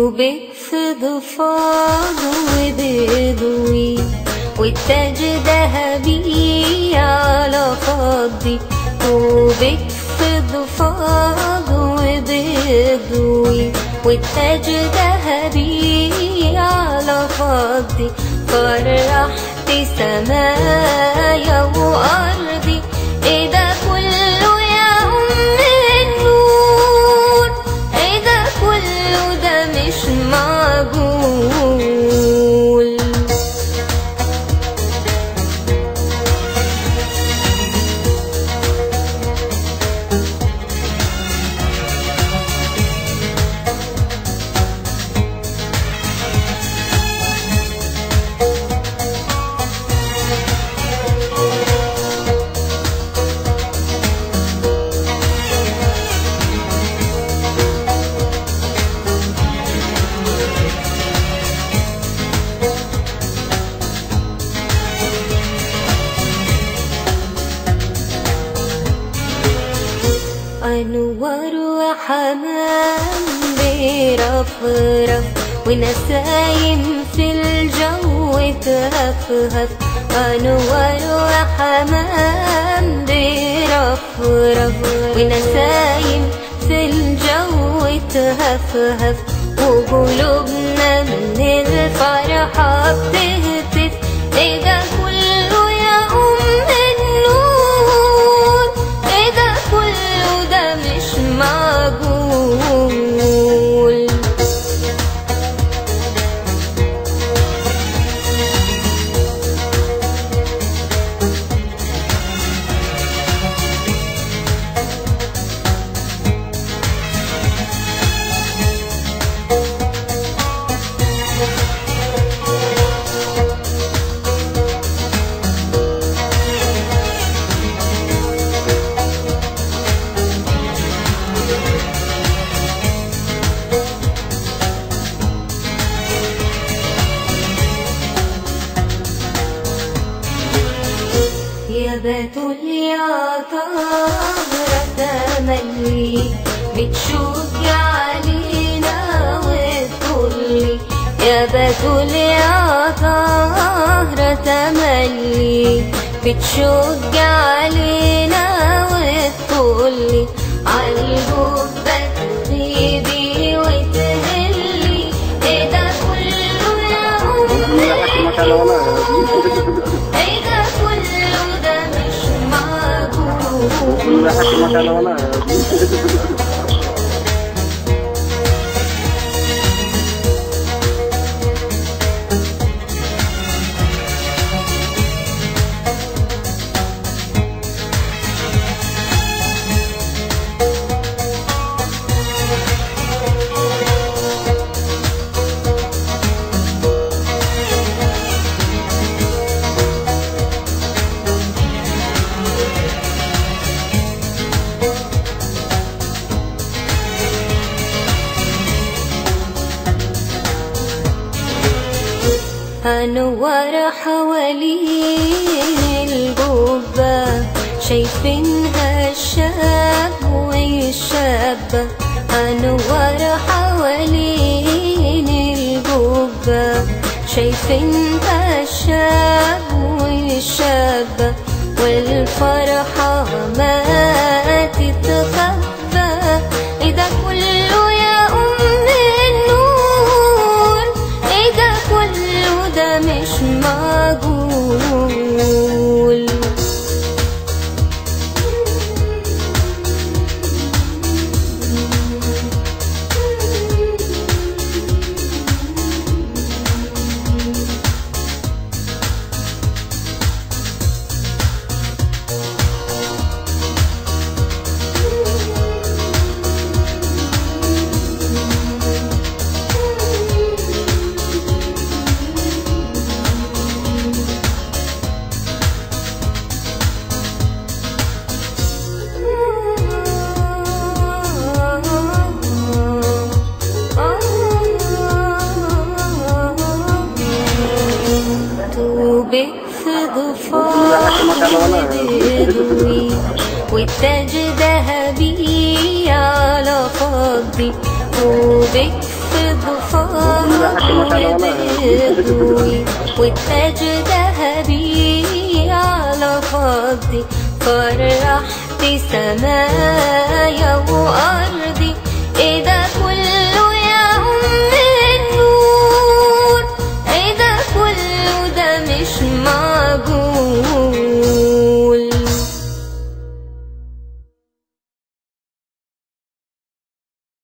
طوبك في ضفاض وبيضوي والتاج ذهبي على خدي طوبك في ضفاض وبيضوي والتاج ذهبي على خدي فرحت سمايا وأرضي ايه ده كله يا أم النور ايه ده كله ده مش معقول أنور وحمام بيرفرف ونسايم في الجو تهفهف أنور وحمام بيرفرف ونسايم في الجو تهفهف وقلوبنا من الفرحة بتهتف ايه ده كله يا أم النور ايه ده كله ده مش معقول يا بتول يا طهرة تملي بتشوقي علينا وتقولي يا بتول يا طهرة تملي بتشوقي علينا وتقولي عالجوبة تغيبي وتهلي ايه ده كله يا أمي ايه ده كله ده مش معقول أنور حوالين القبة شايفينها الشاب والشابة أنور حوالين القبة شايفينها الشاب والشابة والفرحة ما تتخبى إذا كله يا أم النور إيه ده كله ده مش معقول توبك في ضفاف بيضوي والتاج ذهبي على خدي توبك في ضفاء بيضوي والتاج ذهبي على خدي فرحت سمايا